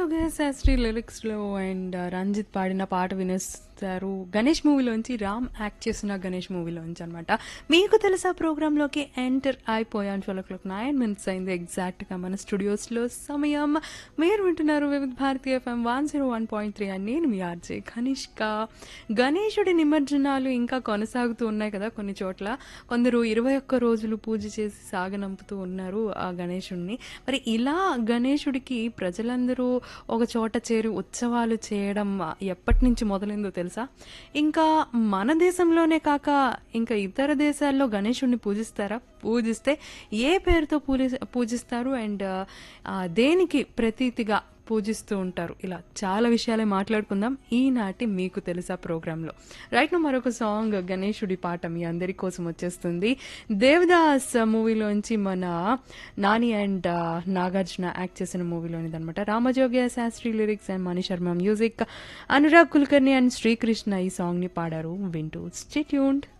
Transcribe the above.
రామజోగ శాస్త్రి లిరిక్స్లో అండ్ రంజిత్ పాడిన పాట వినేస్తారు గణేష్ మూవీలోంచి రామ్ యాక్ట్ చేసిన గణేష్ మూవీలోంచి అనమాట మీకు తెలుసా ప్రోగ్రాంలోకి ఎంటర్ అయిపోయాను twelve o'clock nine minutes అయింది ఎగ్జాక్ట్గా మన స్టూడియోస్లో సమయం మీరు వింటున్నారు Vividh Bharati FM one zero one point three అని నేను మీ ఆర్జే కనిష్క గణేశుడి నిమజ్జనాలు ఇంకా కొనసాగుతూ ఉన్నాయి కదా కొన్ని చోట్ల కొందరు ఇరవై ఒక్క రోజులు పూజ చేసి సాగనంపుతూ ఉన్నారు ఆ గణేశుడిని మరి ఇలా గణేశుడికి ప్రజలందరూ ఒక చోట చేరి ఉత్సవాలు చేయడం ఎప్పటి నుంచి మొదలైందో తెలుసా ఇంకా మన దేశంలోనే కాక ఇంకా ఇతర దేశాల్లో గణేశుడిని పూజిస్తారా పూజిస్తే ఏ పేరుతో పూజి పూజిస్తారు అండ్ దేనికి ప్రతీతిగా పూజిస్తూ ఉంటారు ఇలా చాలా విషయాలే మాట్లాడుకుందాం ఈనాటి మీకు తెలుసా ప్రోగ్రాంలో రైట్ ను మరొక సాంగ్ గణేశుడి పాట మీ అందరి కోసం వచ్చేస్తుంది దేవదాస్ మూవీలోంచి మన నాని అండ్ నాగార్జున యాక్ట్ చేసిన మూవీలోనిది అనమాట Ramajogayya Sastry lyrics and Mani Sharma music Anurag Kulkarni and Srikrishna ఈ సాంగ్ ని పాడారు వింటూ స్టేట్యూన్డ్